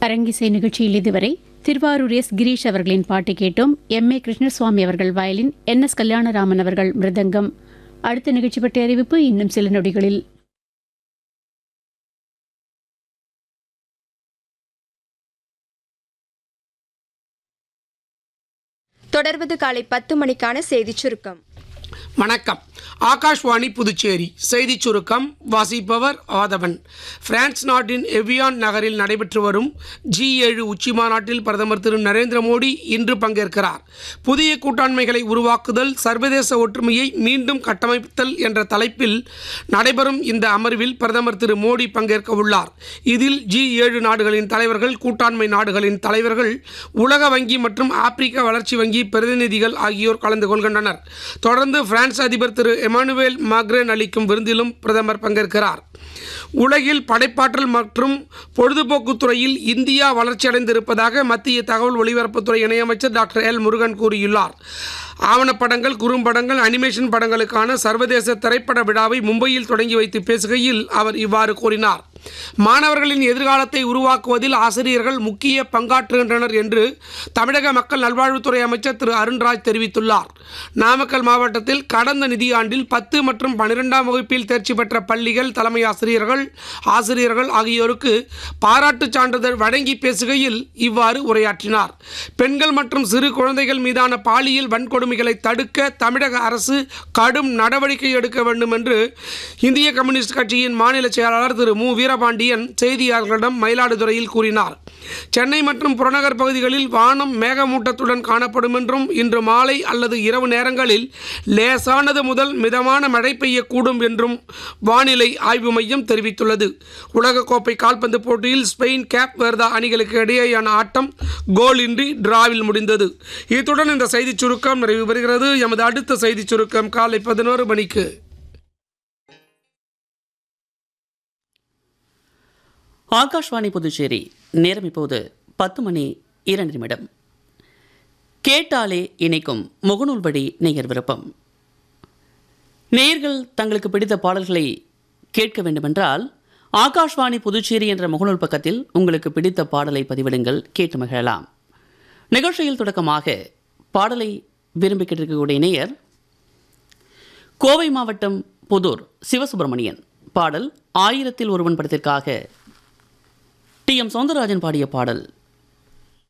அரங்கிசை நிகழ்ச்சியில் இதுவரை திருவாரூர் எஸ் கிரீஷ் அவர்களின் பாட்டு கேட்டோம் எம் ஏ கிருஷ்ணசுவாமி அவர்கள் வயலின் என் எஸ் கல்யாணராமன் அவர்கள் மிருதங்கம் அடுத்த நிகழ்ச்சி பற்றிய அறிவிப்பு இன்னும் சில நொடிகளில் தொடர்வது காலை பத்து மணிக்கான செய்திச் சுருக்கம் வணக்கம் ஆகாஷ்வாணி புதுச்சேரி செய்திச் சுருக்கம் வாசிப்பவர் ஆதவன் பிரான்ஸ் நாட்டின் எவியான் நகரில் நடைபெற்று வரும் ஜி ஏழு உச்சி மாநாட்டில் பிரதமர் திரு நரேந்திர மோடி இன்று பங்கேற்கிறார் புதிய கூட்டாண்மைகளை உருவாக்குதல் சர்வதேச ஒற்றுமையை மீண்டும் கட்டமைத்தல் என்ற தலைப்பில் நடைபெறும் இந்த அமர்வில் பிரதமர் திரு மோடி பங்கேற்க உள்ளார் இதில் ஜி ஏழு நாடுகளின் தலைவர்கள் கூட்டாண்மை நாடுகளின் தலைவர்கள் உலக வங்கி மற்றும் ஆப்பிரிக்க வளர்ச்சி வங்கி பிரதிநிதிகள் ஆகியோர் கலந்து கொள்கின்றனர் தொடர்ந்து பிரான்ஸ் அதிபர் திரு எமானுவேல் மாக்ரேன் அளிக்கும் விருந்திலும் பிரதமர் பங்கேற்கிறார் உலகில் படைப்பாற்றல் மற்றும் பொழுதுபோக்குத் துறையில் இந்தியா வளர்ச்சியடைந்திருப்பதாக மத்திய தகவல் ஒலிபரப்புத்துறை இணையமைச்சர் டாக்டர் எல் முருகன் கூறியுள்ளார் ஆவணப்படங்கள் குறும்படங்கள் அனிமேஷன் படங்களுக்கான சர்வதேச திரைப்பட விழாவை மும்பையில் தொடங்கி வைத்து பேசுகையில் அவர் இவ்வாறு கூறினார் மாணவர்களின் எதிர்காலத்தை உருவாக்குவதில் ஆசிரியர்கள் முக்கிய பங்காற்றுகின்றனர் என்று தமிழக மக்கள் நல்வாழ்வுத்துறை அமைச்சர் திரு அருண்ராஜ் தெரிவித்துள்ளார் நாமக்கல் மாவட்டத்தில் கடந்த நிதியாண்டில் பத்து மற்றும் பன்னிரெண்டாம் வகுப்பில் தேர்ச்சி பெற்ற பள்ளிகள் தலைமை ஆசிரியர்கள் ஆசிரியர்கள் ஆகியோருக்கு பாராட்டுச் சான்றிதழ் வழங்கி பேசுகையில் இவ்வாறு உரையாற்றினார் பெண்கள் மற்றும் சிறு குழந்தைகள் மீதான பாலியல் வன்கொடுமைகளை தடுக்க தமிழக அரசு கடும் நடவடிக்கை எடுக்க வேண்டும் என்று இந்திய கம்யூனிஸ்ட் கட்சியின் மாநில செயலாளர் திரு மு வீரபாண்டியன் செய்தியாளர்களிடம் மயிலாடுதுறையில் கூறினார் சென்னை மற்றும் புறநகர் பகுதிகளில் வானம் மேகமூட்டத்துடன் காணப்படும் என்றும் இன்று மாலை அல்லது இரவு நேரங்களில் லேசானது முதல் மிதமான மழை பெய்யக்கூடும் என்றும் வானிலை ஆய்வு மையம் தெரிவித்துள்ளது உலகக்கோப்பை கால்பந்து போட்டியில் ஸ்பெயின் கேப் வெர்தா அணிகளுக்கு இடையேயான ஆட்டம் கோல் இன்றி டிராவில் முடிந்தது இத்துடன் இந்த செய்திச் சுருக்கம் நிறைவு பெறுகிறது எமது அடுத்த செய்திச் சுருக்கம் காலை பதினோரு மணிக்கு ஆகாஷ்வாணி புதுச்சேரி நேரம் இப்போது பத்து மணி இரண்டு நிமிடம் கேட்டாலே இணைக்கும் முகநூல் வழி நேயர் விருப்பம் நேயர்கள் தங்களுக்கு பிடித்த பாடல்களை கேட்க வேண்டுமென்றால் ஆகாஷ்வாணி புதுச்சேரி என்ற முகநூல் பக்கத்தில் உங்களுக்கு பிடித்த பாடலை பதிவிடுங்கள் கேட்டு மகிழலாம் நிகழ்ச்சியில் தொடக்கமாக பாடலை விரும்பி கேட்டிருக்கக்கூடிய நேயர் கோவை மாவட்டம் புதூர் சிவசுப்பிரமணியன் பாடல் ஆயிரத்தில் ஒருவன் படத்திற்காக டி எம் சௌந்தரராஜன் பாடிய பாடல்